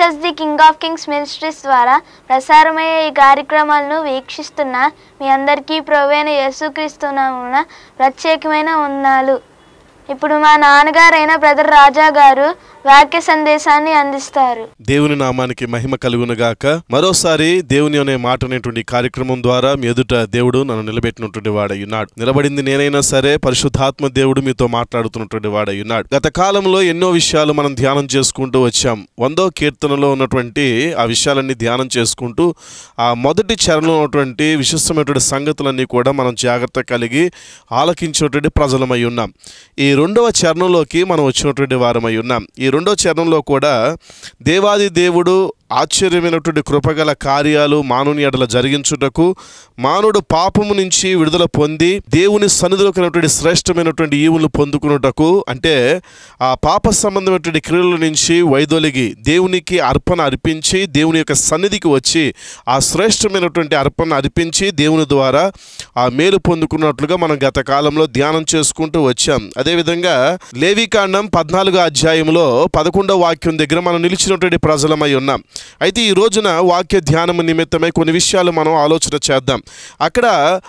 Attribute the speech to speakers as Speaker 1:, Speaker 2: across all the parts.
Speaker 1: Jesus the king of kings ministries ద్వారా ప్రసారమయ్యే ఈ కార్యక్రమాలను వీక్షిస్తున్న మీ అందరికీ ప్రవైన యేసుక్రీస్తునామున ప్రత్యేకమైన వందనాలు ఇప్పుడు మా నాన్నగారైన బ్రదర్ రాజా గారు వాక్య సందేశాన్ని అందిస్తారు
Speaker 2: దేవుని నామానికి మహిమ కలుగునుగాక మరోసారి దేవుని అనే మాట అనేటువంటి కార్యక్రమం ద్వారా మీ ఎదుట దేవుడు నన్ను నిలబెట్టినటువంటి వాడై ఉన్నాడు నిలబడింది నేనైనా సరే పరిశుద్ధాత్మ దేవుడు మీతో మాట్లాడుతున్నటువంటి వాడై ఉన్నాడు గత కాలంలో ఎన్నో విషయాలు మనం ధ్యానం చేసుకుంటూ వచ్చాం వందో కీర్తనలో ఉన్నటువంటి ఆ విషయాలన్నీ ధ్యానం చేసుకుంటూ ఆ మొదటి చరణంలో ఉన్నటువంటి విశిష్టమైనటువంటి సంగతులన్నీ కూడా మనం జాగ్రత్త కలిగి ఆలకించినటువంటి ప్రజలమై ఉన్నాం ఈ రెండవ చరణంలోకి మనం వచ్చినటువంటి వారమై ఉన్నాం ఈ రెండవ చరణంలో కూడా దేవాది దేవుడు ఆశ్చర్యమైనటువంటి కృపగల కార్యాలు మానవుని ఎడల జరిగించుటకు మానవుడు పాపము నుంచి విడుదల పొంది దేవుని సన్నిధిలో కలిగినటువంటి శ్రేష్టమైనటువంటి ఈవులు పొందుకున్నటకు అంటే ఆ పాప సంబంధమైనటువంటి క్రియల నుంచి వైదొలిగి దేవునికి అర్పణ అర్పించి దేవుని యొక్క సన్నిధికి వచ్చి ఆ శ్రేష్టమైనటువంటి అర్పణ అర్పించి దేవుని ద్వారా ఆ మేలు పొందుకున్నట్లుగా మనం గత కాలంలో ధ్యానం చేసుకుంటూ వచ్చాం అదేవిధంగా లేవికాండం పద్నాలుగో అధ్యాయంలో పదకొండవ వాక్యం దగ్గర మనం నిలిచినటువంటి ప్రజలమై ఉన్నాం అయితే ఈ రోజున వాక్య ధ్యానం నిమిత్తమై కొన్ని విషయాలు మనం ఆలోచన చేద్దాం అక్కడ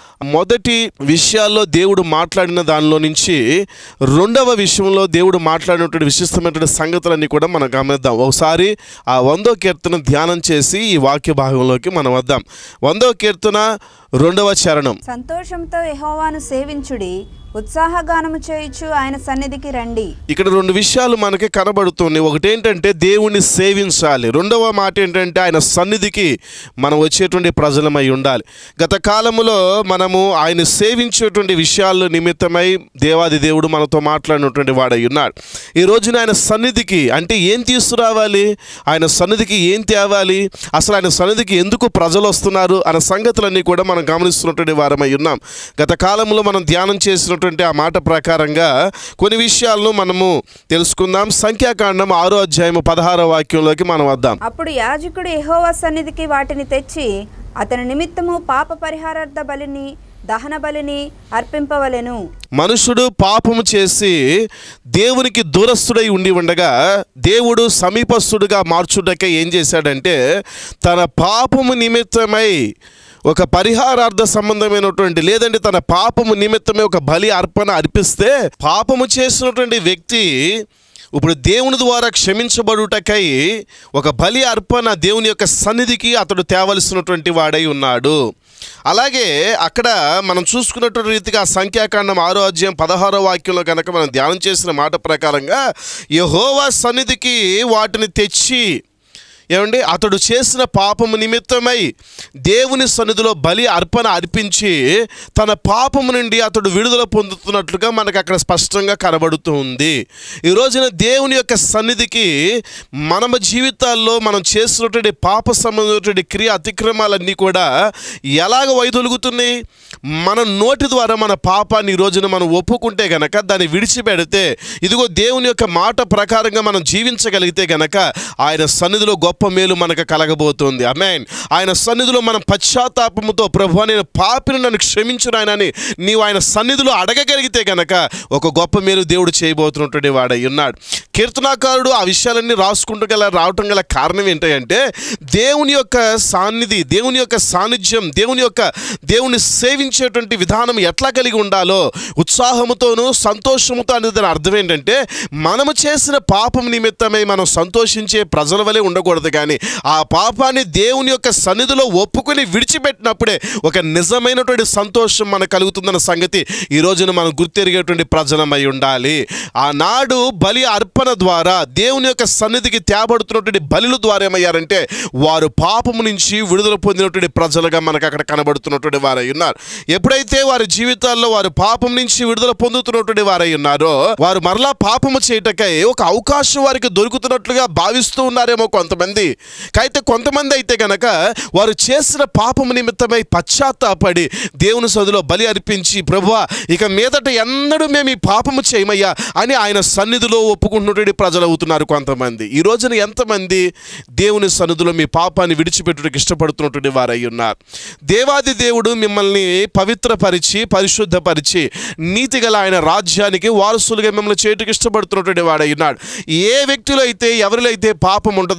Speaker 2: మొదటి విషయాల్లో దేవుడు మాట్లాడిన దానిలో నుంచి రెండవ విషయంలో దేవుడు మాట్లాడినటువంటి విశిష్టమైనటువంటి సంగతులన్నీ కూడా మనం గమనిద్దాం ఒకసారి ఆ వందో కీర్తన ధ్యానం చేసి ఈ వాక్య భాగంలోకి మనం వద్దాం వందో కీర్తన రెండవ చరణం
Speaker 3: సంతోషంతో యెహోవాను సేవించుడి ఉత్సాహగానము చేయుచు ఆయన సన్నిధికి రండి
Speaker 2: ఇక్కడ రెండు విషయాలు మనకి కనబడుతున్నాయి ఒకటేంటంటే దేవుణ్ణి సేవించాలి రెండవ మాట ఏంటంటే ఆయన సన్నిధికి మనం వచ్చేటువంటి ప్రజలమై ఉండాలి గత కాలములో మనము ఆయన సేవించేటువంటి విషయాల నిమిత్తమై దేవాది దేవుడు మనతో మాట్లాడినటువంటి వాడై ఉన్నాడు ఈ రోజున ఆయన సన్నిధికి అంటే ఏం తీసుకురావాలి ఆయన సన్నిధికి ఏం తేవాలి అసలు ఆయన సన్నిధికి ఎందుకు ప్రజలు వస్తున్నారు అనే సంగతులన్నీ కూడా మనం గమనిస్తున్నటువంటి వారమై ఉన్నాం గత కాలంలో మనం ధ్యానం చేసినటువంటి ఆ మాట ప్రకారంగా కొన్ని విషయాలను మనము తెలుసుకుందాం సంఖ్యాకాండం ఆరో అధ్యాయము పదహారో వాక్యంలోకి మనం వద్దాం
Speaker 3: అప్పుడు యాజకుడు యెహోవా సన్నిధికి వాటిని తెచ్చి అతని నిమిత్తము పాప పరిహారార్థ బలిని దహన బలిని అర్పింపవలెను
Speaker 2: మనుషుడు పాపము చేసి దేవునికి దూరస్తుడై ఉండి ఉండగా దేవుడు సమీపస్తుడుగా మార్చుటకే ఏం చేశాడంటే తన పాపము నిమిత్తమై ఒక పరిహారార్థ సంబంధమైనటువంటి లేదంటే తన పాపము నిమిత్తమే ఒక బలి అర్పణ అర్పిస్తే పాపము చేసినటువంటి వ్యక్తి ఇప్పుడు దేవుని ద్వారా క్షమించబడుటకై ఒక బలి అర్పణ దేవుని యొక్క సన్నిధికి అతడు తేవలసినటువంటి వాడై ఉన్నాడు అలాగే అక్కడ మనం చూసుకున్నటువంటి రీతిగా సంఖ్యాకాండం ఆరో అధ్యాయం పదహారో వాక్యంలో కనుక మనం ధ్యానం చేసిన మాట ప్రకారంగా యహోవా సన్నిధికి వాటిని తెచ్చి ఏమండి అతడు చేసిన పాపము నిమిత్తమై దేవుని సన్నిధిలో బలి అర్పణ అర్పించి తన పాపము నుండి అతడు విడుదల పొందుతున్నట్లుగా మనకు అక్కడ స్పష్టంగా కనబడుతూ ఉంది ఈ రోజున దేవుని యొక్క సన్నిధికి మన జీవితాల్లో మనం చేస్తున్నటువంటి పాప సంబంధమైనటువంటి క్రియ అతిక్రమాలన్నీ కూడా ఎలాగ వైదొలుగుతున్నాయి మన నోటి ద్వారా మన పాపాన్ని ఈ రోజున మనం ఒప్పుకుంటే గనక దాన్ని విడిచిపెడితే ఇదిగో దేవుని యొక్క మాట ప్రకారంగా మనం జీవించగలిగితే గనక ఆయన సన్నిధిలో గొప్ప మేలు మనకు కలగబోతుంది అమెన్ ఆయన సన్నిధిలో మనం పశ్చాత్తాపముతో ప్రభు నేను పాపిని నన్ను క్షమించు నాయనని నీవు ఆయన సన్నిధిలో అడగగలిగితే గనక ఒక గొప్ప మేలు దేవుడు చేయబోతున్నటువంటి వాడై ఉన్నాడు కీర్తనాకారుడు ఆ విషయాలన్నీ రాసుకుంటూ గల రావటం గల కారణం ఏంటంటే దేవుని యొక్క సాన్నిధి దేవుని యొక్క సాన్నిధ్యం దేవుని యొక్క దేవుని సేవించేటువంటి విధానం ఎట్లా కలిగి ఉండాలో ఉత్సాహముతోనూ సంతోషముతో అనేది దాని అర్థం ఏంటంటే మనము చేసిన పాపం నిమిత్తమై మనం సంతోషించే ప్రజల వలె ఉండకూడదు కానీ ఆ పాపాన్ని దేవుని యొక్క సన్నిధిలో ఒప్పుకొని విడిచిపెట్టినప్పుడే ఒక నిజమైనటువంటి సంతోషం మనకు కలుగుతుందన్న సంగతి ఈ రోజున మనం గుర్తెరిగేటువంటి ప్రజలమై ఉండాలి ఆనాడు బలి అర్పణ ద్వారా దేవుని యొక్క సన్నిధికి తేబడుతున్నటువంటి బలుల ద్వారా ఏమయ్యారంటే వారు పాపము నుంచి విడుదల పొందినటువంటి ప్రజలుగా మనకు అక్కడ కనబడుతున్నటువంటి వారై ఉన్నారు ఎప్పుడైతే వారి జీవితాల్లో వారు పాపం నుంచి విడుదల పొందుతున్నటువంటి వారై ఉన్నారో వారు మరలా పాపము చేయటకై ఒక అవకాశం వారికి దొరుకుతున్నట్లుగా భావిస్తూ ఉన్నారేమో కొంతమంది అయితే కొంతమంది అయితే గనక వారు చేసిన పాపము నిమిత్తమై పశ్చాత్తాపడి దేవుని సదులో బలి అర్పించి ప్రభువా ఇక మీదట ఎన్నడూ మేము ఈ పాపము చేయమయ్యా అని ఆయన సన్నిధిలో ఒప్పుకుంటున్నటువంటి ప్రజలు అవుతున్నారు కొంతమంది ఈ రోజున ఎంతమంది దేవుని సన్నిధిలో మీ పాపాన్ని విడిచిపెట్టుటకు ఇష్టపడుతున్నటువంటి వారై ఉన్నారు దేవాది దేవుడు మిమ్మల్ని పవిత్రపరిచి పరిశుద్ధపరిచి నీతిగల ఆయన రాజ్యానికి వారసులుగా మిమ్మల్ని చేయటకు ఇష్టపడుతున్నటువంటి వాడై ఉన్నాడు ఏ వ్యక్తిలో అయితే ఎవరిలో అయితే పాపం ఉండదో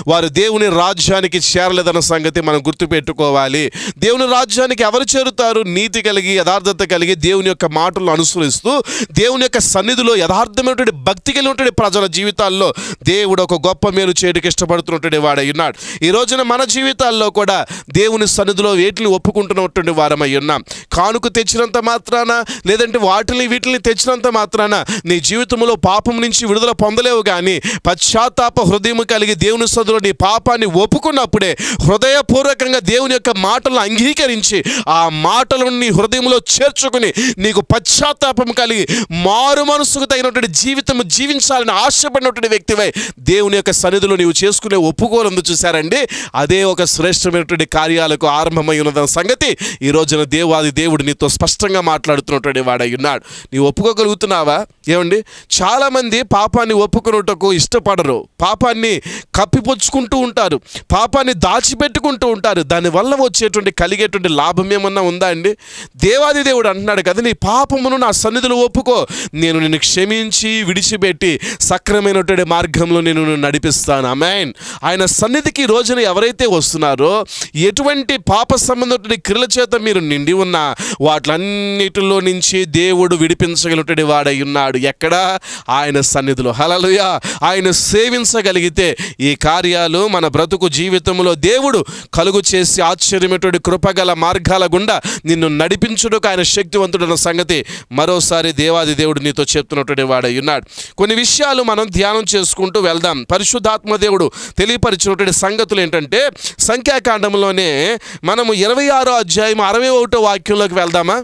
Speaker 2: వారు దేవుని రాజ్యానికి చేరలేదన్న సంగతి మనం గుర్తుపెట్టుకోవాలి దేవుని రాజ్యానికి ఎవరు చేరుతారు నీతి కలిగి యథార్థత కలిగి దేవుని యొక్క మాటలను అనుసరిస్తూ దేవుని యొక్క సన్నిధిలో యథార్థమైనటువంటి భక్తి కలిగినటువంటి ప్రజల జీవితాల్లో దేవుడు ఒక గొప్ప మేలు చేయడానికి ఇష్టపడుతున్నటువంటి వాడై ఉన్నాడు ఈ రోజున మన జీవితాల్లో కూడా దేవుని సన్నిధిలో వేటిని ఒప్పుకుంటున్నటువంటి వారమై ఉన్నాం కానుక తెచ్చినంత మాత్రాన లేదంటే వాటిని వీటిని తెచ్చినంత మాత్రాన నీ జీవితంలో పాపం నుంచి విడుదల పొందలేవు కానీ పశ్చాత్తాప హృదయం కలిగి దేవుని సదులో నీ పాపాన్ని ఒప్పుకున్నప్పుడే హృదయపూర్వకంగా దేవుని యొక్క మాటలను అంగీకరించి ఆ మాటలను నీ హృదయంలో చేర్చుకుని నీకు పశ్చాత్తాపం కలిగి మారు మనసుకు తగినటువంటి జీవితం జీవించాలని ఆశపడినటువంటి వ్యక్తివై దేవుని యొక్క సన్నిధిలో నీవు చేసుకునే ఒప్పుకోలందు చూశారండి అదే ఒక శ్రేష్టమైనటువంటి కార్యాలకు ఆరంభమై ఉన్నదన్న సంగతి ఈ రోజున దేవాది దేవుడు నీతో స్పష్టంగా మాట్లాడుతున్నటువంటి వాడై ఉన్నాడు నీవు ఒప్పుకోగలుగుతున్నావా ఏమండి చాలామంది పాపాన్ని ఒప్పుకున్నటకు ఇష్టపడరు పాపాన్ని కప్పిపుచ్చుకుంటూ ఉంటారు పాపాన్ని దాచిపెట్టుకుంటూ ఉంటారు దానివల్ల వచ్చేటువంటి కలిగేటువంటి లాభం ఏమన్నా ఉందా అండి దేవాది దేవుడు అంటున్నాడు కదా నీ పాపమును నా సన్నిధిలో ఒప్పుకో నేను నిన్ను క్షమించి విడిచిపెట్టి సక్రమైనటువంటి మార్గంలో నేను నిన్ను నడిపిస్తాను అమెన్ ఆయన సన్నిధికి ఈ రోజున ఎవరైతే వస్తున్నారో ఎటువంటి పాప సంబంధమైన క్రియల చేత మీరు నిండి ఉన్నా వాటిలన్నిటిలో నుంచి దేవుడు విడిపించగలిగినటువంటి వాడై ఉన్నాడు ఎక్కడ ఆయన సన్నిధిలో హలలుయ ఆయన సేవించగలిగితే ఈ కార్యాలు మన బ్రతుకు జీవితంలో దేవుడు కలుగు చేసి ఆశ్చర్యమైనటువంటి కృపగల మార్గాల గుండా నిన్ను నడిపించుటకు ఆయన శక్తివంతుడన్న సంగతి మరోసారి దేవాది దేవుడు నీతో చెప్తున్నటువంటి వాడై ఉన్నాడు కొన్ని విషయాలు మనం ధ్యానం చేసుకుంటూ వెళ్దాం పరిశుద్ధాత్మ దేవుడు తెలియపరిచినటువంటి సంగతులు ఏంటంటే సంఖ్యాకాండంలోనే మనము ఇరవై ఆరో అధ్యాయం అరవై ఒకటో వాక్యంలోకి వెళ్దామా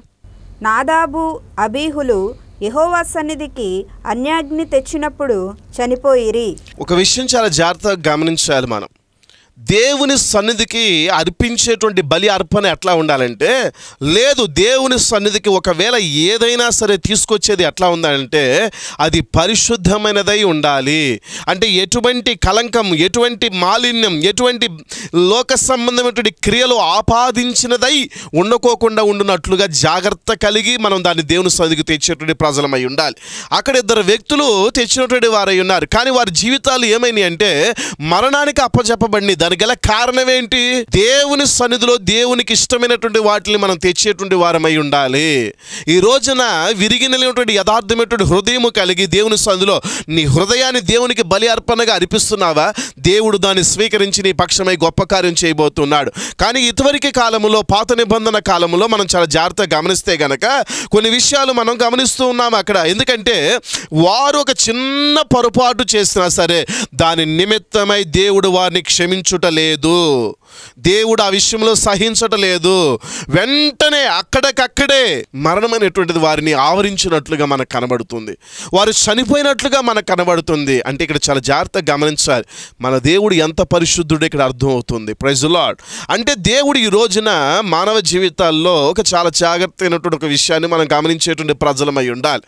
Speaker 3: నాదాబు అబీహులు యెహోవా సన్నిధికి అన్యాగ్ని తెచ్చినప్పుడు చనిపోయిరి
Speaker 2: ఒక విషయం చాలా జాగ్రత్తగా గమనించాలి మనం దేవుని సన్నిధికి అర్పించేటువంటి బలి అర్పణ ఎట్లా ఉండాలంటే లేదు దేవుని సన్నిధికి ఒకవేళ ఏదైనా సరే తీసుకొచ్చేది ఎట్లా ఉండాలంటే అది పరిశుద్ధమైనదై ఉండాలి అంటే ఎటువంటి కలంకం ఎటువంటి మాలిన్యం ఎటువంటి లోక సంబంధమైనటువంటి క్రియలు ఆపాదించినదై ఉండకోకుండా ఉండునట్లుగా జాగ్రత్త కలిగి మనం దాన్ని దేవుని సన్నిధికి తెచ్చేటువంటి ప్రజలమై ఉండాలి అక్కడ ఇద్దరు వ్యక్తులు తెచ్చినటువంటి వారై ఉన్నారు కానీ వారి జీవితాలు ఏమైనాయి అంటే మరణానికి అప్పచెప్పబడి దానికి గల కారణం ఏంటి దేవుని సన్నిధిలో దేవునికి ఇష్టమైనటువంటి వాటిని మనం తెచ్చేటువంటి వారమై ఉండాలి ఈ రోజున విరిగినటువంటి యథార్థమైనటువంటి హృదయము కలిగి దేవుని సన్నిధిలో నీ హృదయాన్ని దేవునికి బలి అర్పణగా అర్పిస్తున్నావా దేవుడు దాన్ని స్వీకరించి నీ పక్షమై గొప్ప కార్యం చేయబోతున్నాడు కానీ ఇదివరకు కాలంలో పాత నిబంధన కాలంలో మనం చాలా జాగ్రత్తగా గమనిస్తే గనక కొన్ని విషయాలు మనం గమనిస్తూ ఉన్నాం అక్కడ ఎందుకంటే వారు ఒక చిన్న పొరపాటు చేసినా సరే దాని నిమిత్తమై దేవుడు వారిని క్షమించుటలేదు దేవుడు ఆ విషయంలో సహించటలేదు వెంటనే అక్కడికక్కడే మరణమైనటువంటిది వారిని ఆవరించినట్లుగా మనకు కనబడుతుంది వారు చనిపోయినట్లుగా మనకు కనబడుతుంది అంటే ఇక్కడ చాలా జాగ్రత్తగా గమనించాలి మన దేవుడు ఎంత పరిశుద్ధుడు ఇక్కడ అర్థమవుతుంది ప్రైజ్ లాడ్ అంటే దేవుడు ఈ రోజున మానవ జీవితాల్లో ఒక చాలా జాగ్రత్త అయినటువంటి ఒక విషయాన్ని మనం గమనించేటువంటి ప్రజలమై ఉండాలి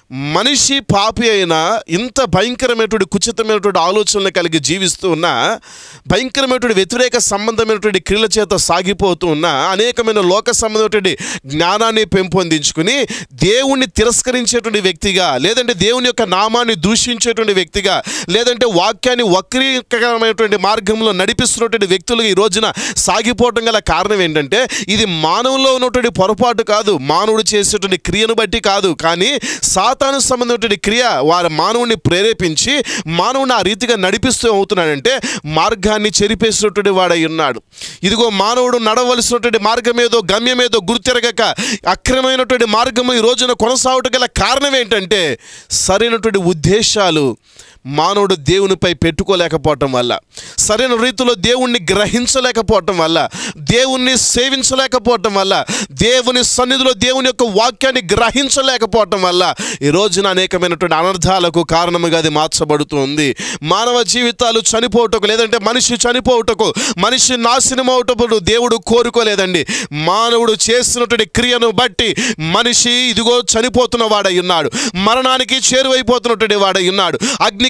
Speaker 2: మనిషి పాపి అయినా ఇంత భయంకరమైనటువంటి కుచితమైనటువంటి ఆలోచనలు కలిగి జీవిస్తూ ఉన్న భయంకరమైనటువంటి వ్యతిరేక సంబంధమైనటువంటి క్రియల చేత సాగిపోతూ ఉన్న అనేకమైన లోక సంబంధమైనటువంటి జ్ఞానాన్ని పెంపొందించుకుని దేవుణ్ణి తిరస్కరించేటువంటి వ్యక్తిగా లేదంటే దేవుని యొక్క నామాన్ని దూషించేటువంటి వ్యక్తిగా లేదంటే వాక్యాన్ని వక్రీకరమైనటువంటి మార్గంలో నడిపిస్తున్నటువంటి వ్యక్తులు ఈ రోజున సాగిపోవటం గల కారణం ఏంటంటే ఇది మానవులో ఉన్నటువంటి పొరపాటు కాదు మానవుడు చేసేటువంటి క్రియను బట్టి కాదు కానీ సాతాను సంబంధమైనటువంటి క్రియ వారి మానవుని ప్రేరేపించి మానవుని ఆ రీతిగా నడిపిస్తూ అవుతున్నాడంటే మార్గాన్ని చెరిపేసినటువంటి వాడై ఉన్నాడు ఇదిగో మానవుడు నడవలసినటువంటి మార్గం ఏదో గమ్యం ఏదో గుర్తెరగక అక్రమైనటువంటి మార్గము ఈ రోజున కొనసాగుట గల కారణం ఏంటంటే సరైనటువంటి ఉద్దేశాలు మానవుడు దేవునిపై పెట్టుకోలేకపోవటం వల్ల సరైన రీతిలో దేవుణ్ణి గ్రహించలేకపోవటం వల్ల దేవుణ్ణి సేవించలేకపోవటం వల్ల దేవుని సన్నిధిలో దేవుని యొక్క వాక్యాన్ని గ్రహించలేకపోవటం వల్ల ఈ రోజున అనేకమైనటువంటి అనర్థాలకు కారణముగా అది మార్చబడుతుంది మానవ జీవితాలు చనిపోవటకు లేదంటే మనిషి చనిపోవటకు మనిషి నాశనం అవటప్పుడు దేవుడు కోరుకోలేదండి మానవుడు చేస్తున్నటువంటి క్రియను బట్టి మనిషి ఇదిగో చనిపోతున్న వాడై ఉన్నాడు మరణానికి చేరువైపోతున్నటువంటి వాడై ఉన్నాడు అగ్నికి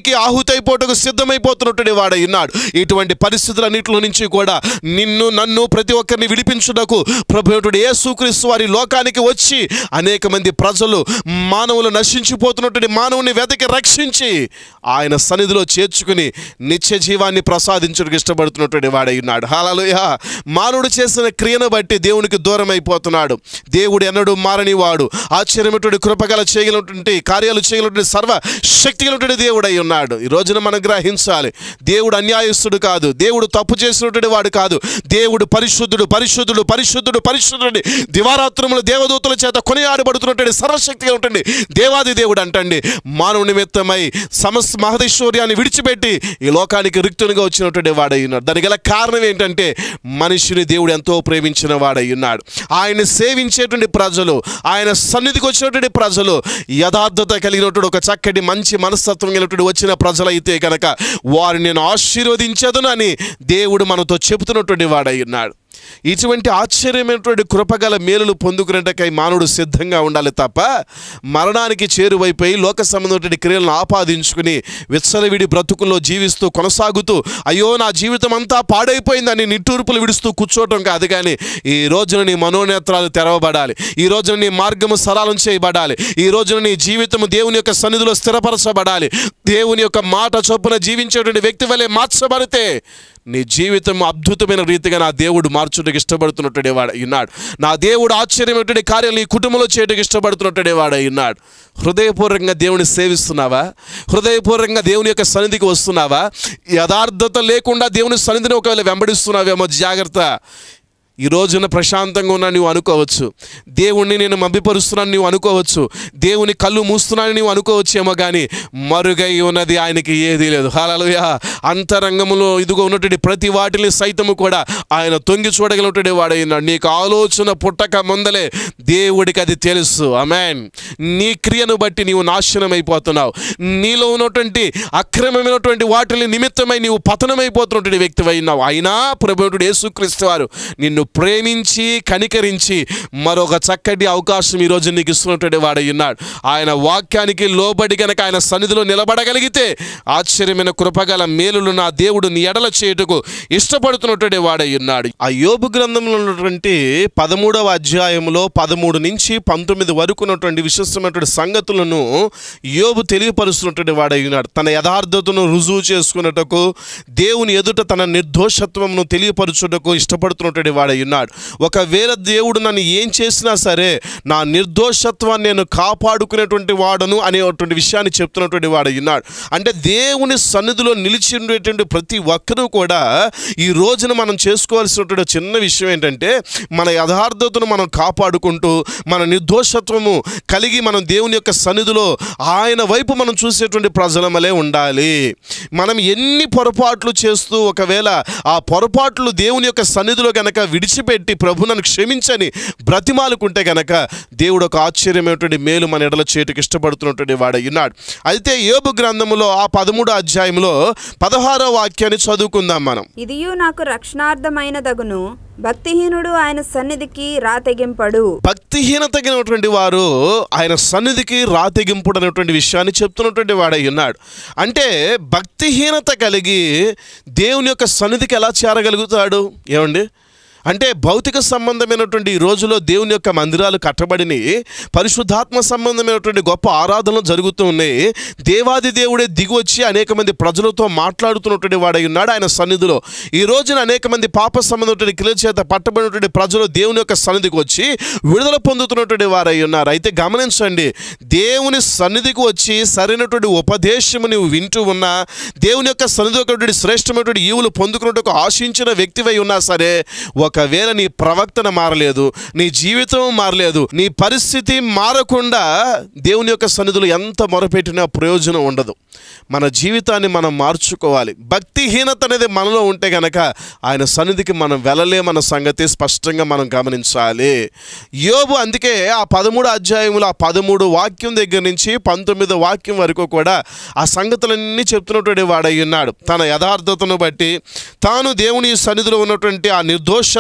Speaker 2: అగ్నికి ఆహుతైపోటకు సిద్ధమైపోతున్నటువంటి వాడై ఉన్నాడు ఇటువంటి పరిస్థితులన్నింటిలో నుంచి కూడా నిన్ను నన్ను ప్రతి ఒక్కరిని విడిపించుటకు ప్రభుత్వుడు యేసుక్రీస్తు వారి లోకానికి వచ్చి అనేక మంది ప్రజలు మానవులు నశించిపోతున్నటువంటి మానవుని వెతకి రక్షించి ఆయన సన్నిధిలో చేర్చుకుని నిత్య జీవాన్ని ప్రసాదించడానికి ఇష్టపడుతున్నటువంటి వాడై ఉన్నాడు హాలలోయ మానవుడు చేసిన క్రియను బట్టి దేవునికి దూరం అయిపోతున్నాడు దేవుడు ఎన్నడూ మారని వాడు ఆశ్చర్యమైనటువంటి కృపగల చేయగలిగినటువంటి కార్యాలు చేయగలిగినటువంటి సర్వ శక్తి కలిగినటువంటి దేవుడై ఉన్నాడు ఈ రోజున మనం గ్రహించాలి దేవుడు అన్యాయస్తుడు కాదు దేవుడు తప్పు చేసినటువంటి వాడు కాదు దేవుడు పరిశుద్ధుడు పరిశుద్ధుడు పరిశుద్ధుడు పరిశుద్ధుడు దివారాత్రములు దేవదూతల చేత కొనియాడబడుతున్నటువంటి సర్వశక్తి కలిగినటువంటి దేవాది దేవుడు అంటండి మానవ నిమిత్తమై సమస్త మహదైశ్వర్యాన్ని విడిచిపెట్టి ఈ లోకానికి రిక్తునిగా వచ్చినటువంటి వాడై ఉన్నాడు దానికి గల కారణం ఏంటంటే మనిషిని దేవుడు ఎంతో ప్రేమించిన వాడై ఉన్నాడు ఆయన సేవించేటువంటి ప్రజలు ఆయన సన్నిధికి వచ్చినటువంటి ప్రజలు యథార్థత కలిగినటువంటి ఒక చక్కటి మంచి మనస్తత్వం కలిగినటువంటి వచ్చిన ప్రజలైతే కనుక వారిని నేను ఆశీర్వదించదును అని దేవుడు మనతో చెబుతున్నటువంటి వాడై ఉన్నాడు ఇటువంటి ఆశ్చర్యమైనటువంటి కృపగల మేలులు పొందుకునేటకై మానవుడు సిద్ధంగా ఉండాలి తప్ప మరణానికి చేరువైపోయి లోక సంబంధమైనటువంటి క్రియలను ఆపాదించుకుని విచ్చలవిడి బ్రతుకుల్లో జీవిస్తూ కొనసాగుతూ అయ్యో నా జీవితం అంతా పాడైపోయిందని నిట్టూర్పులు విడుస్తూ కూర్చోవటం కాదు కానీ ఈ రోజున నీ మనోనేత్రాలు తెరవబడాలి ఈ రోజున నీ మార్గము సరళం చేయబడాలి ఈ రోజున నీ జీవితము దేవుని యొక్క సన్నిధిలో స్థిరపరచబడాలి దేవుని యొక్క మాట చొప్పున జీవించేటువంటి వ్యక్తి వలె మార్చబడితే నీ జీవితం అద్భుతమైన రీతిగా నా దేవుడు మార్చుటకు ఇష్టపడుతున్నట్టుడే వాడు ఉన్నాడు నా దేవుడు ఆశ్చర్యమైనటువంటి కార్యాలు నీ కుటుంబంలో చేయడానికి ఇష్టపడుతున్నట్టుడే వాడు ఉన్నాడు హృదయపూర్వకంగా దేవుని సేవిస్తున్నావా హృదయపూర్వకంగా దేవుని యొక్క సన్నిధికి వస్తున్నావా యథార్థత లేకుండా దేవుని సన్నిధిని ఒకవేళ వెంబడిస్తున్నావేమో జాగ్రత్త ఈ రోజున ప్రశాంతంగా ఉన్నా నువ్వు అనుకోవచ్చు దేవుణ్ణి నేను మభ్యపరుస్తున్నాను నువ్వు అనుకోవచ్చు దేవుని కళ్ళు మూస్తున్నాను నువ్వు అనుకోవచ్చేమో కానీ మరుగై ఉన్నది ఆయనకి ఏదీ లేదు హాలలుయ అంతరంగంలో ఇదిగో ఉన్నటువంటి ప్రతి వాటిని సైతము కూడా ఆయన తొంగి చూడగలిగినటువంటి వాడైనాడు నీకు ఆలోచన పుట్టక ముందలే దేవుడికి అది తెలుసు అమెన్ నీ క్రియను బట్టి నీవు నాశనం అయిపోతున్నావు నీలో ఉన్నటువంటి అక్రమమైనటువంటి వాటిని నిమిత్తమై నీవు పతనమైపోతున్నటువంటి వ్యక్తి అయినావు అయినా ప్రభుత్వుడు యేసుక్రీస్తు వారు నిన్ను ప్రేమించి కనికరించి మరొక చక్కటి అవకాశం ఈరోజు నీకు ఇస్తున్నటువంటి వాడై ఉన్నాడు ఆయన వాక్యానికి లోబడి గనక ఆయన సన్నిధిలో నిలబడగలిగితే ఆశ్చర్యమైన కృపగల మేలులు నా దేవుడు నీ ఎడల చేయుటకు ఇష్టపడుతున్నటువంటి వాడై ఉన్నాడు ఆ యోబు గ్రంథంలో ఉన్నటువంటి పదమూడవ అధ్యాయంలో పదమూడు నుంచి పంతొమ్మిది వరకు ఉన్నటువంటి విశిష్టమైనటువంటి సంగతులను యోబు తెలియపరుస్తున్నటువంటి వాడై ఉన్నాడు తన యథార్థతను రుజువు చేసుకున్నటకు దేవుని ఎదుట తన నిర్దోషత్వమును తెలియపరచుటకు ఇష్టపడుతున్నటువంటి వాడై ఉన్నాడు ఒకవేళ దేవుడు నన్ను ఏం చేసినా సరే నా నిర్దోషత్వాన్ని నేను కాపాడుకునేటువంటి వాడను అనేటువంటి విషయాన్ని చెప్తున్నటువంటి వాడై ఉన్నాడు అంటే దేవుని సన్నిధిలో నిలిచి ఉండేటువంటి ప్రతి ఒక్కరూ కూడా ఈ రోజున మనం చేసుకోవాల్సినటువంటి చిన్న విషయం ఏంటంటే మన యథార్థతను మనం కాపాడుకుంటూ మన నిర్దోషత్వము కలిగి మనం దేవుని యొక్క సన్నిధిలో ఆయన వైపు మనం చూసేటువంటి ప్రజలమలే ఉండాలి మనం ఎన్ని పొరపాట్లు చేస్తూ ఒకవేళ ఆ పొరపాట్లు దేవుని యొక్క సన్నిధిలో గనక విడిచిపెట్టి ప్రభు నన్ను క్షమించని బ్రతిమాలుకుంటే గనక దేవుడు ఒక ఆశ్చర్యమైనటువంటి మేలు మన ఎడల చేతికి ఇష్టపడుతున్నటువంటి వాడై ఉన్నాడు అయితే యోబు గ్రంథములో ఆ పదమూడో అధ్యాయంలో పదహారో వాక్యాన్ని చదువుకుందాం మనం
Speaker 3: ఇదియు నాకు రక్షణార్థమైనదగును భక్తిహీనుడు ఆయన సన్నిధికి రాతెగింపడు
Speaker 2: భక్తిహీనత కలిగినటువంటి వారు ఆయన సన్నిధికి రాతెగింపుడు అనేటువంటి విషయాన్ని చెప్తున్నటువంటి వాడై ఉన్నాడు అంటే భక్తిహీనత కలిగి దేవుని యొక్క సన్నిధికి ఎలా చేరగలుగుతాడు ఏమండి అంటే భౌతిక సంబంధమైనటువంటి ఈ రోజులో దేవుని యొక్క మందిరాలు కట్టబడిని పరిశుద్ధాత్మ సంబంధమైనటువంటి గొప్ప ఆరాధనలు జరుగుతూ ఉన్నాయి దేవాది దేవుడే దిగివచ్చి అనేక మంది ప్రజలతో మాట్లాడుతున్నటువంటి వాడై ఉన్నాడు ఆయన సన్నిధిలో ఈ రోజున అనేక మంది పాప సంబంధమైనటువంటి క్రియల చేత పట్టబడినటువంటి ప్రజలు దేవుని యొక్క సన్నిధికి వచ్చి విడుదల పొందుతున్నటువంటి వారై ఉన్నారు అయితే గమనించండి దేవుని సన్నిధికి వచ్చి సరైనటువంటి ఉపదేశము నువ్వు వింటూ ఉన్నా దేవుని యొక్క సన్నిధి ఒకటి శ్రేష్టమైనటువంటి ఈవులు పొందుకున్నట్టు ఆశించిన వ్యక్తివై ఉన్నా సరే ఒకవేళ నీ ప్రవక్తన మారలేదు నీ జీవితం మారలేదు నీ పరిస్థితి మారకుండా దేవుని యొక్క సన్నిధిలో ఎంత మొరపెట్టినా ప్రయోజనం ఉండదు మన జీవితాన్ని మనం మార్చుకోవాలి భక్తిహీనత అనేది మనలో ఉంటే గనక ఆయన సన్నిధికి మనం వెళ్ళలేమన్న సంగతి స్పష్టంగా మనం గమనించాలి యోబు అందుకే ఆ పదమూడు అధ్యాయములు ఆ పదమూడు వాక్యం దగ్గర నుంచి పంతొమ్మిదో వాక్యం వరకు కూడా ఆ సంగతులన్నీ చెప్తున్నటువంటి వాడై ఉన్నాడు తన యథార్థతను బట్టి తాను దేవుని సన్నిధిలో ఉన్నటువంటి ఆ నిర్దోషత్వం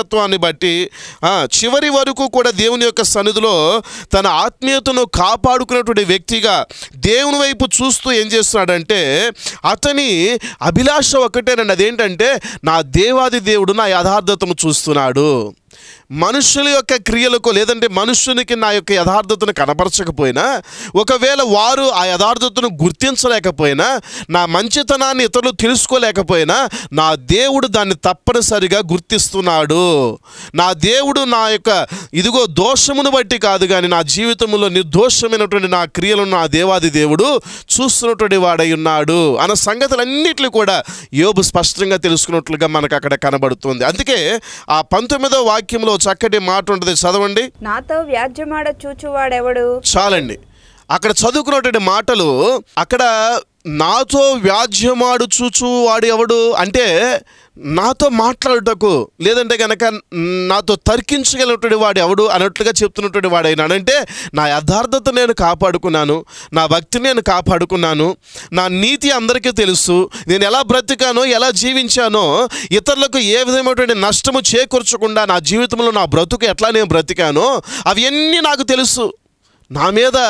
Speaker 2: మనస్తత్వాన్ని బట్టి ఆ, చివరి వరకు కూడా దేవుని యొక్క సన్నిధిలో తన ఆత్మీయతను కాపాడుకున్నటువంటి వ్యక్తిగా దేవుని వైపు చూస్తూ ఏం చేస్తున్నాడంటే అతని అభిలాష ఒకటేనండి అదేంటంటే నా దేవాది దేవుడు నా యథార్థతను చూస్తున్నాడు మనుషుల యొక్క క్రియలకు లేదంటే మనుషునికి నా యొక్క యథార్థతను కనపరచకపోయినా ఒకవేళ వారు ఆ యథార్థతను గుర్తించలేకపోయినా నా మంచితనాన్ని ఇతరులు తెలుసుకోలేకపోయినా నా దేవుడు దాన్ని తప్పనిసరిగా గుర్తిస్తున్నాడు నా దేవుడు నా యొక్క ఇదిగో దోషమును బట్టి కాదు కానీ నా జీవితంలో నిర్దోషమైనటువంటి నా క్రియలను నా దేవాది దేవుడు చూస్తున్నటువంటి వాడై ఉన్నాడు అన్న సంగతులన్నింటినీ కూడా యోబు స్పష్టంగా తెలుసుకున్నట్లుగా మనకు అక్కడ కనబడుతుంది అందుకే ఆ పంతొమ్మిదో వాక్యంలో చక్కటి మాట ఉంటుంది చదవండి
Speaker 3: నాతో వ్యాజ్యమాడ చూచువాడెవడు
Speaker 2: చాలండి అక్కడ చదువుకున్నటువంటి మాటలు అక్కడ నాతో వ్యాజ్యమాడు చూచు వాడు ఎవడు అంటే నాతో మాట్లాడుటకు లేదంటే కనుక నాతో తర్కించగలిగినటువంటి వాడు ఎవడు అన్నట్లుగా చెప్తున్నటువంటి వాడైనాడు అంటే నా యథార్థత నేను కాపాడుకున్నాను నా భక్తిని నేను కాపాడుకున్నాను నా నీతి అందరికీ తెలుసు నేను ఎలా బ్రతికానో ఎలా జీవించానో ఇతరులకు ఏ విధమైనటువంటి నష్టము చేకూర్చకుండా నా జీవితంలో నా బ్రతుకు ఎట్లా నేను బ్రతికానో అవన్నీ నాకు తెలుసు నా మీద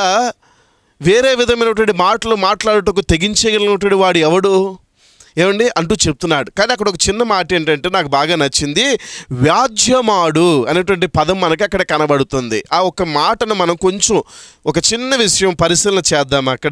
Speaker 2: వేరే విధమైనటువంటి మాటలు మాట్లాడుటకు తెగించగలిగినటువంటి వాడు ఎవడు ఏమండి అంటూ చెప్తున్నాడు కానీ అక్కడ ఒక చిన్న మాట ఏంటంటే నాకు బాగా నచ్చింది వ్యాజ్యమాడు అనేటువంటి పదం మనకి అక్కడ కనబడుతుంది ఆ ఒక మాటను మనం కొంచెం ఒక చిన్న విషయం పరిశీలన చేద్దాం అక్కడ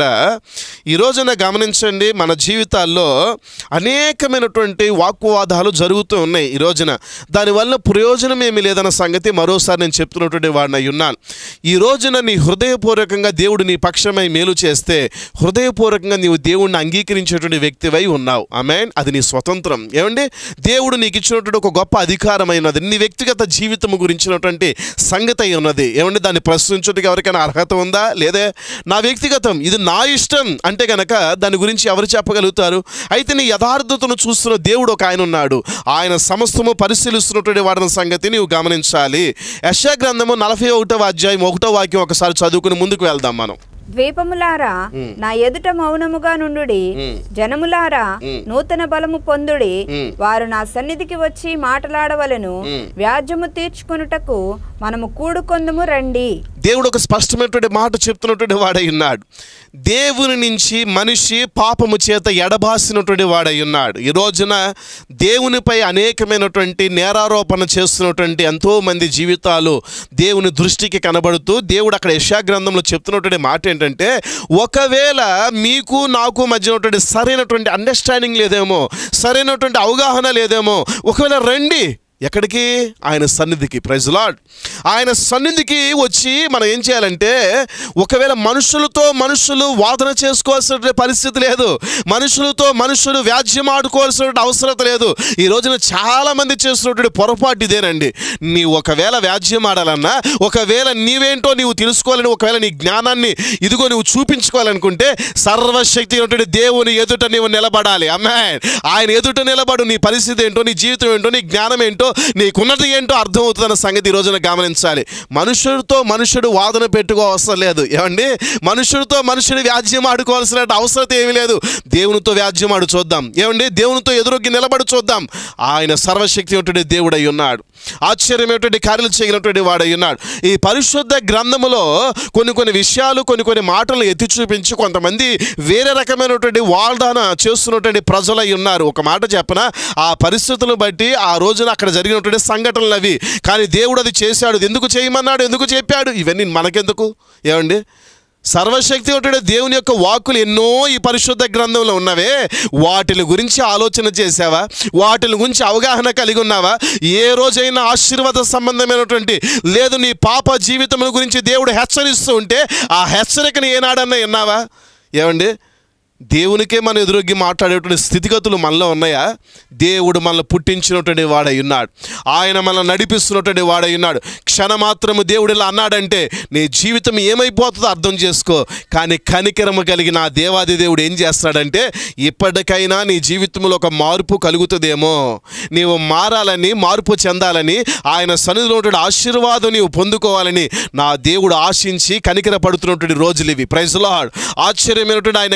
Speaker 2: ఈ రోజున గమనించండి మన జీవితాల్లో అనేకమైనటువంటి వాక్వాదాలు జరుగుతూ ఉన్నాయి ఈ రోజున దానివల్ల ప్రయోజనం ఏమీ లేదన్న సంగతి మరోసారి నేను చెప్తున్నటువంటి వాడిని అయి ఉన్నాను ఈ రోజున నీ హృదయపూర్వకంగా దేవుడు నీ పక్షమై మేలు చేస్తే హృదయపూర్వకంగా నీవు దేవుడిని అంగీకరించేటువంటి వ్యక్తివై ఉన్నావు ఆమె అది నీ స్వతంత్రం ఏమండి దేవుడు నీకు ఇచ్చినటువంటి ఒక గొప్ప అధికారమైనది నీ వ్యక్తిగత జీవితం గురించినటువంటి సంగతి అయి ఉన్నది ఏమండి దాన్ని ప్రశ్నించుటకి ఎవరికైనా అర్హత ఉందా లేదే నా వ్యక్తిగతం ఇది నా ఇష్టం అంటే గనక దాని గురించి ఎవరు చెప్పగలుగుతారు అయితే నీ యథార్థతను చూస్తున్న దేవుడు ఒక ఆయన ఉన్నాడు ఆయన సమస్తము పరిశీలిస్తున్నటువంటి వాడిన సంగతి నీవు గమనించాలి యశా గ్రంథము నలభై ఒకటవ అధ్యాయం ఒకటో వాక్యం ఒకసారి చదువుకుని ముందుకు వెళ్దాం మనం
Speaker 3: ద్వీపములారా నా ఎదుట మౌనముగా నుండుడి జనములారా నూతన బలము పొందుడి వారు నా సన్నిధికి వచ్చి మాట్లాడవలెను వ్యాజ్యము తీర్చుకొనుటకు మనము కూడుకొందుము రండి
Speaker 2: దేవుడు ఒక స్పష్టమైనటువంటి మాట చెప్తున్నటువంటి వాడై ఉన్నాడు దేవుని నుంచి మనిషి పాపము చేత ఎడబాసినటువంటి వాడై ఉన్నాడు ఈ రోజున దేవునిపై అనేకమైనటువంటి నేరారోపణ చేస్తున్నటువంటి ఎంతో మంది జీవితాలు దేవుని దృష్టికి కనబడుతూ దేవుడు అక్కడ యశా గ్రంథంలో చెప్తున్నటువంటి మాట ఏంటంటే ఒకవేళ మీకు నాకు మధ్య ఉన్నటువంటి సరైనటువంటి అండర్స్టాండింగ్ లేదేమో సరైనటువంటి అవగాహన లేదేమో ఒకవేళ రండి ఎక్కడికి ఆయన సన్నిధికి ప్రైజ్ లాడ్ ఆయన సన్నిధికి వచ్చి మనం ఏం చేయాలంటే ఒకవేళ మనుషులతో మనుషులు వాదన చేసుకోవాల్సిన పరిస్థితి లేదు మనుషులతో మనుషులు వ్యాజ్యం ఆడుకోవాల్సిన అవసరం లేదు ఈ రోజున చాలామంది చేస్తున్నటువంటి పొరపాటు ఇదేనండి నీ ఒకవేళ వ్యాజ్యం ఆడాలన్నా ఒకవేళ నీవేంటో నీవు తెలుసుకోవాలని ఒకవేళ నీ జ్ఞానాన్ని ఇదిగో నువ్వు చూపించుకోవాలనుకుంటే సర్వశక్తి ఉన్నటువంటి దేవుని ఎదుట నీవు నిలబడాలి అమ్మాయి ఆయన ఎదుట నిలబడు నీ పరిస్థితి ఏంటో నీ జీవితం ఏంటో నీ జ్ఞానం ఏంటో నీకున్నది ఏంటో అర్థమవుతుందన్న సంగతి ఈ రోజున గమనించాలి మనుషుడితో మనుషుడు వాదన పెట్టుకో అవసరం లేదు ఏమండి మనుషుడితో మనుషుడు వ్యాజ్యం ఆడుకోవాల్సిన అవసరం ఏమీ లేదు దేవునితో వ్యాజ్యం ఆడు చూద్దాం ఏమండి దేవునితో ఎదురొగ్గి నిలబడి చూద్దాం ఆయన సర్వశక్తి ఉన్నటువంటి దేవుడై ఉన్నాడు ఆశ్చర్యమైనటువంటి కార్యాలు చేయనటువంటి వాడై ఉన్నాడు ఈ పరిశుద్ధ గ్రంథములో కొన్ని కొన్ని విషయాలు కొన్ని కొన్ని మాటలను ఎత్తి చూపించి కొంతమంది వేరే రకమైనటువంటి వాల్దాన చేస్తున్నటువంటి ప్రజలై ఉన్నారు ఒక మాట చెప్పన ఆ పరిస్థితులను బట్టి ఆ రోజున అక్కడ జరిగినటువంటి సంఘటనలు అవి కానీ దేవుడు అది చేశాడు ఎందుకు చేయమన్నాడు ఎందుకు చెప్పాడు ఇవన్నీ మనకెందుకు ఏమండి సర్వశక్తి ఉంటే దేవుని యొక్క వాక్కులు ఎన్నో ఈ పరిశుద్ధ గ్రంథంలో ఉన్నవే వాటిని గురించి ఆలోచన చేసావా వాటిని గురించి అవగాహన కలిగి ఉన్నావా ఏ రోజైనా ఆశీర్వాద సంబంధమైనటువంటి లేదు నీ పాప జీవితం గురించి దేవుడు హెచ్చరిస్తూ ఉంటే ఆ హెచ్చరికను ఏనాడన్నా విన్నావా ఏమండి దేవునికే మనం ఎదురొగ్గి మాట్లాడేటువంటి స్థితిగతులు మనలో ఉన్నాయా దేవుడు మనల్ని పుట్టించినటువంటి వాడై ఉన్నాడు ఆయన మనల్ని నడిపిస్తున్నటువంటి వాడై ఉన్నాడు క్షణమాత్రము దేవుడు ఇలా అన్నాడంటే నీ జీవితం ఏమైపోతుందో అర్థం చేసుకో కానీ కనికరము కలిగిన ఆ దేవాది దేవుడు ఏం చేస్తాడంటే ఇప్పటికైనా నీ జీవితంలో ఒక మార్పు కలుగుతుందేమో నీవు మారాలని మార్పు చెందాలని ఆయన సన్నిధిలో ఉన్నటువంటి ఆశీర్వాదం నీవు పొందుకోవాలని నా దేవుడు ఆశించి కనికర పడుతున్నటువంటి రోజులు ఇవి ప్రైజ్ లాడ్ ఆశ్చర్యమైనటువంటి ఆయన కనికరాన్ని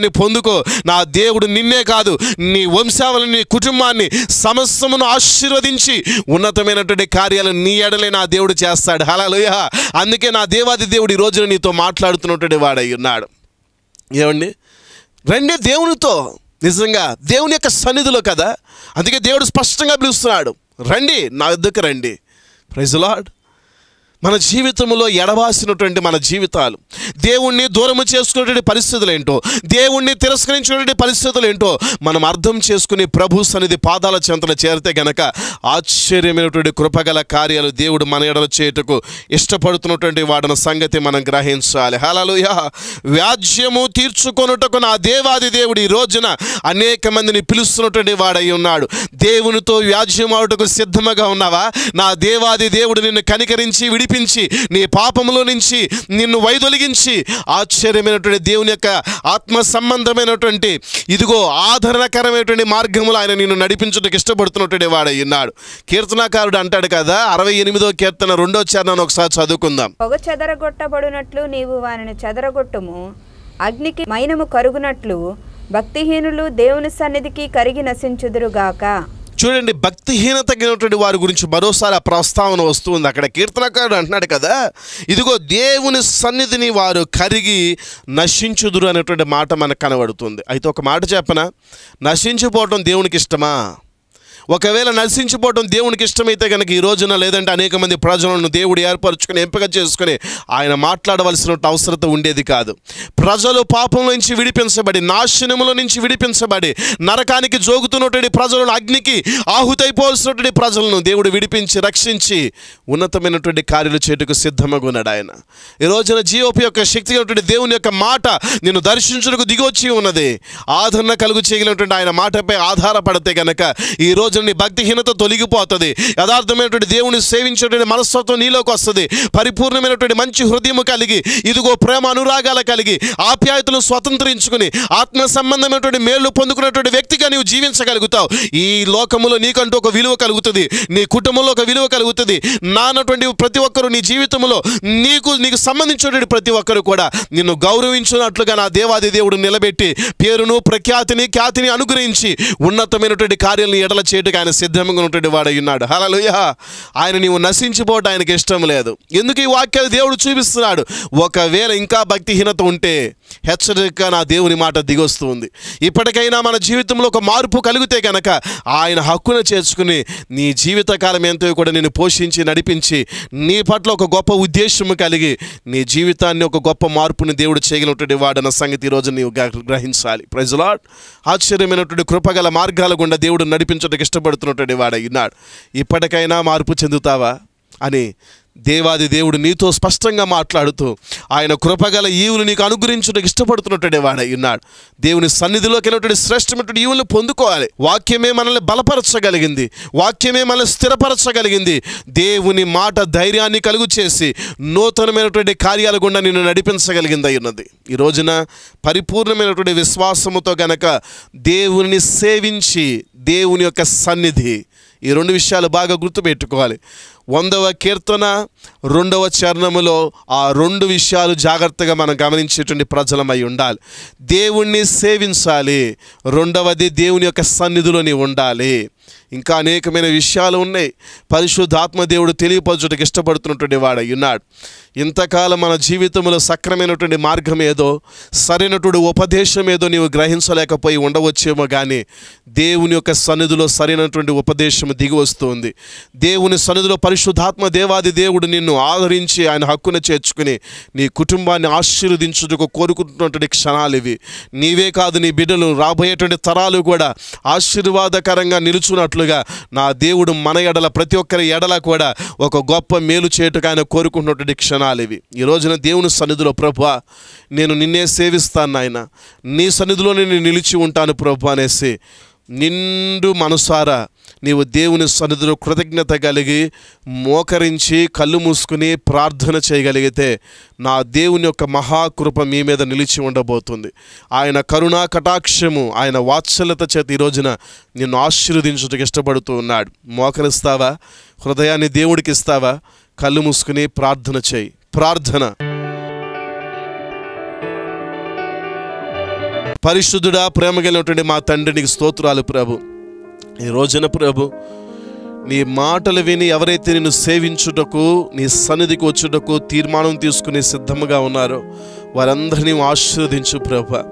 Speaker 2: కుటుంబాన్ని పొందుకో నా దేవుడు నిన్నే కాదు నీ వంశావళిని నీ కుటుంబాన్ని సమస్తమును ఆశీర్వదించి ఉన్నతమైనటువంటి కార్యాలు నీ ఎడలే నా దేవుడు చేస్తాడు హలోయ అందుకే నా దేవాది దేవుడు ఈ రోజున నీతో మాట్లాడుతున్నటువంటి వాడై ఉన్నాడు ఏమండి రండి దేవునితో నిజంగా దేవుని యొక్క సన్నిధిలో కదా అందుకే దేవుడు స్పష్టంగా పిలుస్తున్నాడు రండి నా వద్దకు రండి ప్రైజ్ లాడ్ మన జీవితంలో ఎడవాసినటువంటి మన జీవితాలు దేవుణ్ణి దూరము చేసుకునేటువంటి పరిస్థితులు ఏంటో దేవుణ్ణి తిరస్కరించినటువంటి పరిస్థితులు ఏంటో మనం అర్థం చేసుకుని ప్రభు సన్నిధి పాదాల చెంతన చేరితే గనక ఆశ్చర్యమైనటువంటి కృపగల కార్యాలు దేవుడు మన ఎడల చేయుటకు ఇష్టపడుతున్నటువంటి వాడిన సంగతి మనం గ్రహించాలి హలలుయ వ్యాజ్యము తీర్చుకొనుటకు నా దేవాది దేవుడు ఈ రోజున అనేక మందిని పిలుస్తున్నటువంటి వాడై ఉన్నాడు దేవునితో వ్యాజ్యం ఆడుటకు సిద్ధముగా ఉన్నావా నా దేవాది దేవుడు నిన్ను కనికరించి విడిపించి నీ పాపములో నుంచి నిన్ను వైదొలిగించి ఆశ్చర్యమైనటువంటి దేవుని యొక్క ఆత్మ సంబంధమైనటువంటి ఇదిగో ఆదరణకరమైనటువంటి మార్గములు ఆయన నిన్ను నడిపించుటకు ఇష్టపడుతున్నటువంటి వాడై ఉన్నాడు కీర్తనాకారుడు అంటాడు కదా అరవై ఎనిమిదో కీర్తన రెండో చరణాన్ని ఒకసారి చదువుకుందాం
Speaker 3: పొగ చెదరగొట్టబడినట్లు నీవు వారిని చెదరగొట్టుము అగ్నికి మైనము కరుగునట్లు భక్తిహీనులు దేవుని సన్నిధికి కరిగి నశించుదురుగాక
Speaker 2: చూడండి భక్తిహీనత కలిగినటువంటి వారి గురించి మరోసారి ఆ ప్రస్తావన వస్తుంది అక్కడ కీర్తనకారుడు అంటున్నాడు కదా ఇదిగో దేవుని సన్నిధిని వారు కరిగి నశించుదురు అనేటువంటి మాట మనకు కనబడుతుంది అయితే ఒక మాట చెప్పనా నశించిపోవటం దేవునికి ఇష్టమా ఒకవేళ నశించిపోవటం దేవునికి ఇష్టమైతే కనుక ఈ రోజున లేదంటే అనేక మంది ప్రజలను దేవుడు ఏర్పరచుకుని ఎంపిక చేసుకుని ఆయన మాట్లాడవలసిన అవసరత ఉండేది కాదు ప్రజలు పాపం నుంచి విడిపించబడి నాశనముల నుంచి విడిపించబడి నరకానికి జోగుతున్నటువంటి ప్రజలను అగ్నికి ఆహుతైపోవలసినటువంటి ప్రజలను దేవుడు విడిపించి రక్షించి ఉన్నతమైనటువంటి కార్యాలు చేటుకు సిద్ధమగా ఉన్నాడు ఆయన ఈ రోజున జీవోపి యొక్క శక్తి ఉన్నటువంటి దేవుని యొక్క మాట నిన్ను దర్శించుటకు దిగొచ్చి ఉన్నది ఆదరణ కలుగు చేయగలిగినటువంటి ఆయన మాటపై ఆధారపడితే గనక ఈ రోజు నీ భక్తిహీనత తొలగిపోతుంది యథార్థమైనటువంటి దేవుని సేవించేటువంటి మనస్తత్వం నీలోకి వస్తుంది పరిపూర్ణమైనటువంటి మంచి హృదయము కలిగి ఇదిగో ప్రేమ అనురాగాలు కలిగి ఆప్యాయతలు స్వతంత్రించుకుని ఆత్మ సంబంధమైనటువంటి మేళ్లు పొందుకున్నటువంటి వ్యక్తిగా నీవు జీవించగలుగుతావు ఈ లోకములో నీకంటూ ఒక విలువ కలుగుతుంది నీ కుటుంబంలో ఒక విలువ కలుగుతుంది నానటువంటి ప్రతి ఒక్కరు నీ జీవితంలో నీకు నీకు సంబంధించినటువంటి ప్రతి ఒక్కరు కూడా నిన్ను గౌరవించినట్లుగా నా దేవాది దేవుడు నిలబెట్టి పేరును ప్రఖ్యాతిని ఖ్యాతిని అనుగ్రహించి ఉన్నతమైనటువంటి కార్యాలను ఎడల చేయటకు ఆయన సిద్ధంగా ఉన్నటువంటి వాడై ఉన్నాడు హలలుయ ఆయన నీవు నశించిపోవటం ఆయనకి ఇష్టం లేదు ఎందుకు ఈ వాక్యాలు దేవుడు చూపిస్తున్నాడు ఒకవేళ ఇంకా భక్తిహీనత ఉంటే హెచ్చరిక నా దేవుని మాట దిగొస్తుంది ఇప్పటికైనా మన జీవితంలో ఒక మార్పు కలిగితే కనుక ఆయన హక్కున చేర్చుకుని నీ జీవితకాలం ఎంతో కూడా నేను పోషించి నడిపించి నీ పట్ల ఒక గొప్ప ఉద్దేశము కలిగి నీ జీవితాన్ని ఒక గొప్ప మార్పుని దేవుడు చేయగలిగినటువంటి వాడన్న సంగతి ఈరోజు నీవు గ్ర- గ్రహించాలి ప్రజలాడ్ ఆశ్చర్యమైనటువంటి కృపగల మార్గాల గుండా దేవుడు నడిపించడానికి ఇష్టపడుతున్నటువంటి వాడై ఉన్నాడు ఇప్పటికైనా మార్పు చెందుతావా అని దేవాది దేవుడు నీతో స్పష్టంగా మాట్లాడుతూ ఆయన కృపగల ఈవులు నీకు అనుగ్రహించడానికి ఇష్టపడుతున్నటువంటి వాడై ఉన్నాడు దేవుని సన్నిధిలోకి వెళ్ళినటువంటి శ్రేష్టమైనటువంటి ఈవులను పొందుకోవాలి వాక్యమే మనల్ని బలపరచగలిగింది వాక్యమే మనల్ని స్థిరపరచగలిగింది దేవుని మాట ధైర్యాన్ని కలుగు చేసి నూతనమైనటువంటి కార్యాల గుండా నిన్ను నడిపించగలిగింది అయి ఉన్నది ఈ రోజున పరిపూర్ణమైనటువంటి విశ్వాసముతో గనక దేవుని సేవించి దేవుని యొక్క సన్నిధి ఈ రెండు విషయాలు బాగా గుర్తుపెట్టుకోవాలి వందవ కీర్తన రెండవ చరణములో ఆ రెండు విషయాలు జాగ్రత్తగా మనం గమనించేటువంటి ప్రజలమై ఉండాలి దేవుణ్ణి సేవించాలి రెండవది దేవుని యొక్క సన్నిధిలో నీవు ఉండాలి ఇంకా అనేకమైన విషయాలు ఉన్నాయి పరిశుద్ధాత్మ దేవుడు తెలియపరచుటకు ఇష్టపడుతున్నటువంటి వాడై ఉన్నాడు ఇంతకాలం మన జీవితంలో సక్రమైనటువంటి మార్గం ఏదో సరైనటువంటి ఉపదేశం ఏదో నీవు గ్రహించలేకపోయి ఉండవచ్చేమో కానీ దేవుని యొక్క సన్నిధిలో సరైనటువంటి ఉపదేశం దిగి వస్తుంది దేవుని సన్నిధిలో పరిశుద్ధాత్మ దేవాది దేవుడు నిన్ను ఆదరించి ఆయన హక్కున చేర్చుకుని నీ కుటుంబాన్ని ఆశీర్వదించుటకు కోరుకుంటున్నటువంటి క్షణాలు ఇవి నీవే కాదు నీ బిడ్డలు రాబోయేటువంటి తరాలు కూడా ఆశీర్వాదకరంగా నిలుచున్నట్లుగా నా దేవుడు మన ఎడల ప్రతి ఒక్కరి ఎడల కూడా ఒక గొప్ప మేలు చేయుటకు ఆయన కోరుకుంటున్నటువంటి క్షణాలు ఇవి ఈ రోజున దేవుని సన్నిధిలో ప్రభు నేను నిన్నే సేవిస్తాను నాయన నీ సన్నిధిలో నేను నిలిచి ఉంటాను ప్రభు అనేసి నిండు మనసారా నీవు దేవుని సన్నిధిలో కృతజ్ఞత కలిగి మోకరించి కళ్ళు మూసుకుని ప్రార్థన చేయగలిగితే నా దేవుని యొక్క మహాకృప మీ మీద నిలిచి ఉండబోతుంది ఆయన కరుణా కటాక్షము ఆయన వాత్సల్యత చేత ఈ రోజున నిన్ను ఆశీర్వదించుటకు ఇష్టపడుతూ ఉన్నాడు మోకరిస్తావా హృదయాన్ని దేవుడికి ఇస్తావా కళ్ళు మూసుకుని ప్రార్థన చేయి ప్రార్థన పరిశుద్ధుడా ప్రేమ కలిగినటువంటి మా తండ్రి నీకు స్తోత్రాలు ప్రభు ఈ రోజున ప్రభు నీ మాటలు విని ఎవరైతే నిన్ను సేవించుటకు నీ సన్నిధికి వచ్చుటకు తీర్మానం తీసుకుని సిద్ధముగా ఉన్నారో వారందరినీ ఆశీర్వదించు ప్రభ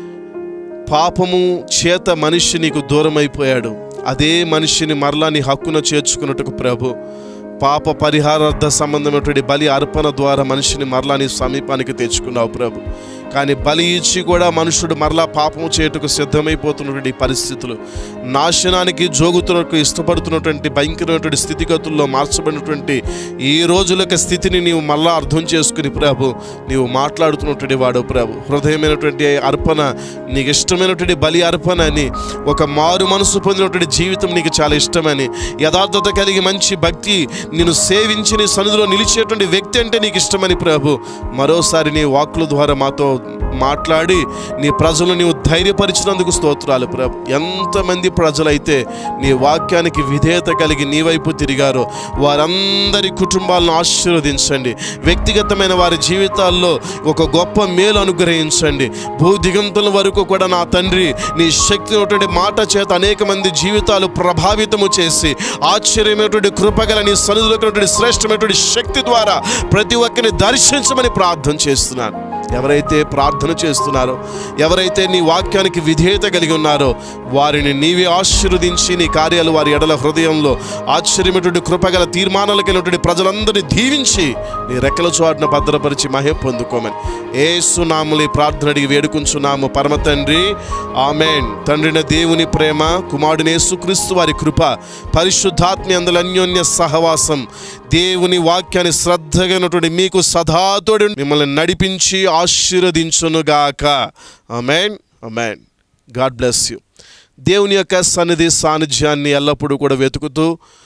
Speaker 2: పాపము చేత మనిషి నీకు దూరం అయిపోయాడు అదే మనిషిని మరలా నీ హక్కున చేర్చుకున్నట్టుకు ప్రభు పాప పరిహారార్థ సంబంధమైనటువంటి బలి అర్పణ ద్వారా మనిషిని మరలా నీ సమీపానికి తెచ్చుకున్నావు ప్రభు కానీ బలి ఇచ్చి కూడా మనుషుడు మరలా పాపము చేయుటకు సిద్ధమైపోతున్నటువంటి ఈ పరిస్థితులు నాశనానికి జోగుతున్నట్టు ఇష్టపడుతున్నటువంటి భయంకరమైనటువంటి స్థితిగతుల్లో మార్చబడినటువంటి ఈ రోజుల యొక్క స్థితిని నీవు మళ్ళా అర్థం చేసుకుని ప్రభు నీవు మాట్లాడుతున్నటువంటి వాడు ప్రభు హృదయమైనటువంటి అర్పణ నీకు ఇష్టమైనటువంటి బలి అర్పణ అని ఒక మారు మనసు పొందినటువంటి జీవితం నీకు చాలా ఇష్టమని యథార్థత కలిగి మంచి భక్తి నిన్ను సేవించి నీ సన్నిధిలో నిలిచేటువంటి వ్యక్తి అంటే నీకు ఇష్టమని ప్రభు మరోసారి నీ వాక్కుల ద్వారా మాతో మాట్లాడి నీ ప్రజలు నీవు ధైర్యపరిచినందుకు స్తోత్రాలు ప్రభు ఎంతమంది ప్రజలైతే నీ వాక్యానికి విధేయత కలిగి నీ వైపు తిరిగారో వారందరి కుటుంబాలను ఆశీర్వదించండి వ్యక్తిగతమైన వారి జీవితాల్లో ఒక గొప్ప మేలు అనుగ్రహించండి భూ దిగంతుల వరకు కూడా నా తండ్రి నీ శక్తి ఉన్నటువంటి మాట చేత అనేక మంది జీవితాలు ప్రభావితము చేసి ఆశ్చర్యమైనటువంటి కృపగల నీ సన్నిధిలో శ్రేష్టమైనటువంటి శక్తి ద్వారా ప్రతి ఒక్కరిని దర్శించమని ప్రార్థన చేస్తున్నాను ఎవరైతే ప్రార్థన చేస్తున్నారో ఎవరైతే నీ వాక్యానికి విధేయత కలిగి ఉన్నారో వారిని నీవే ఆశీర్వదించి నీ కార్యాలు వారి ఎడల హృదయంలో ఆశ్చర్యమైనటువంటి కృపగల తీర్మానాలు కలిగినటువంటి ప్రజలందరినీ దీవించి నీ రెక్కల చోటున భద్రపరిచి మహే పొందుకోమని ఏసునాములి ప్రార్థన అడిగి వేడుకుంటున్నాము పరమ తండ్రి ఆమెన్ తండ్రిన దేవుని ప్రేమ కుమారుడిని యేసుక్రీస్తు వారి కృప పరిశుద్ధాత్మ అందుల అన్యోన్య సహవాసం దేవుని వాక్యాన్ని శ్రద్ధగానటువంటి మీకు సదాతోడు మిమ్మల్ని నడిపించి ఆశీర్వదించునుగాక amen amen God bless you దేవుని యొక్క సన్నిధి సాన్నిధ్యాన్ని ఎల్లప్పుడూ కూడా వెతుకుతూ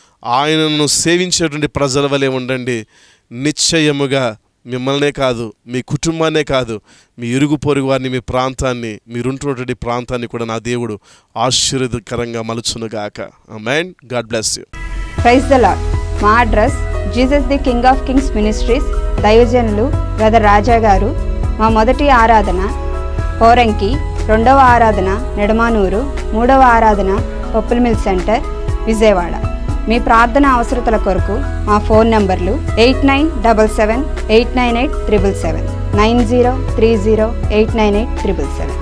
Speaker 2: ఆయనను సేవించేటువంటి ప్రజల వలె ఉండండి నిశ్చయముగా మిమ్మల్నే కాదు మీ కుటుంబాన్నే కాదు మీ ఇరుగు పొరుగు వారిని మీ ప్రాంతాన్ని మీరుంటున్నటువంటి ప్రాంతాన్ని కూడా నా దేవుడు ఆశీర్వదకరంగా మలుచునుగాక amen God bless you
Speaker 3: praise the lord మా address Jesus the king of kings ministries దైవజనులు బ్రదర్ రాజా గారు మా మొదటి ఆరాధన పోరంకి రెండవ ఆరాధన నెడమానూరు మూడవ ఆరాధన పప్పులమిల్ సెంటర్ విజయవాడ మీ ప్రార్థన అవసరతల కొరకు మా ఫోన్ నంబర్లు eight nine double seven eight nine eight triple seven nine zero three zero eight nine eight triple seven